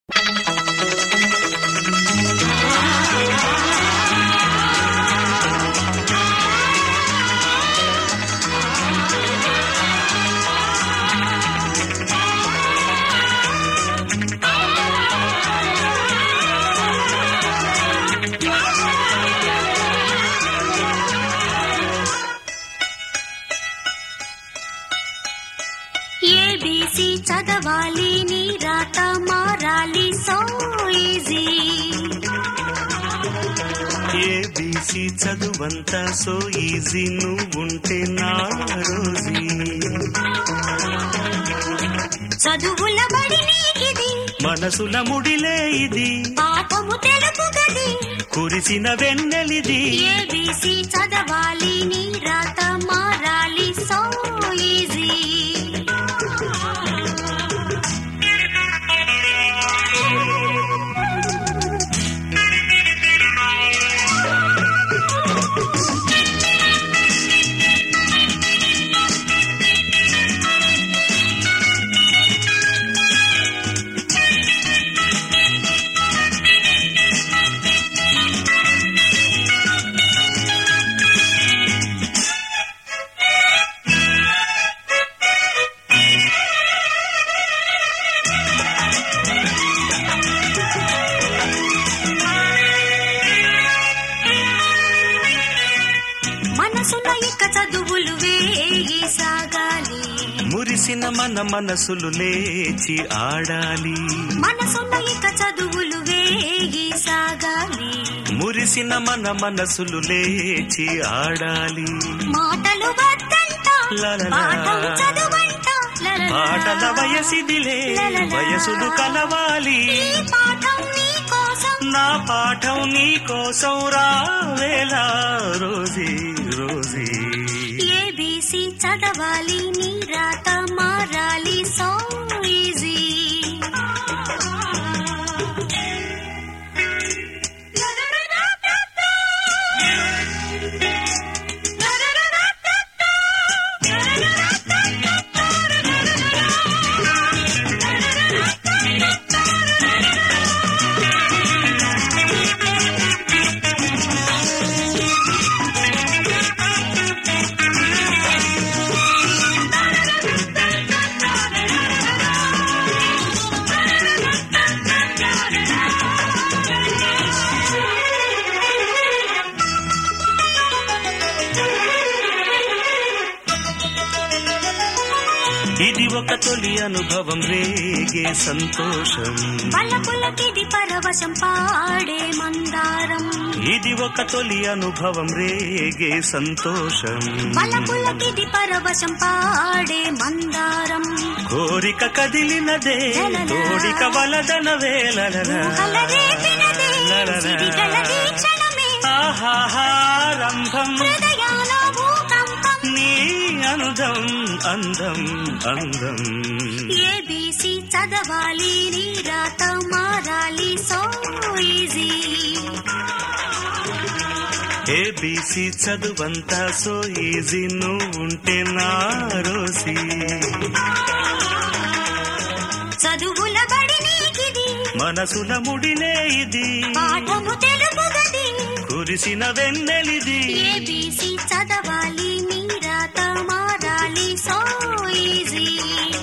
ABC చదవాలి నీ రాత మారాలి సో ఈజీ ఏబిసి చదువంతా సో ఈజీ నువ్వుంటే నా రోజీ చదువుల బడి నీకిది మనసుల ముడిలే ఇది పాఠము తెలుపు గది కురిసిన వెన్నెలిది ఏబిసి చదవాలి నీ రాత మారాలి సో ఈజీ మనసున ఇక చదువులు వేయి సాగాలి మురిసిన మన మనసులు లేచి ఆడాలి మనసున ఇక చదువులు వేయి సాగాలి మురిసిన మన మనసులు లేచి ఆడాలి మాటలు వద్దంట లలలా. పాఠం చదువంట లలలా. పాటల వయసిదిలే లలలా. వయసులు కలవాలి ఈ పాఠం నీ కోసం నా పాఠం నీ కోసం రావేలా రోజీ రోజీ ఏబిసి చదవాలి నీ రాత మారాలి సో ఈజీ ఇది ఒక తొలి అనుభవం రేగే సంతోషం పల్లపులకిది పరవశం పాడే మందారం ఇది ఒక తొలి అనుభవం రేగే సంతోషం పల్లపులకిది పరవశం పాడే మందారం కోరిక కదిలినదే తోడిక వలదన ఊహల రేపినదే సిరిగల వీక్షణమే ఆహారంభం హృదయాల భూకంపం నీ అనుదం అందం అందం ఏబిసి చదవాలి నీ రాత మారాలి సో ఈజీ ఏబిసి చదువంతా సో ఈజీ నువ్వుంటే నా రోసి చదువుల బడి నీకిది మనసుల ముడిలే ఇది పాఠము తెలుపు గది కురిసిన వెన్నెలిది ఏబిసి చదవాలి నీ రాత మారాలి సో ఈజీ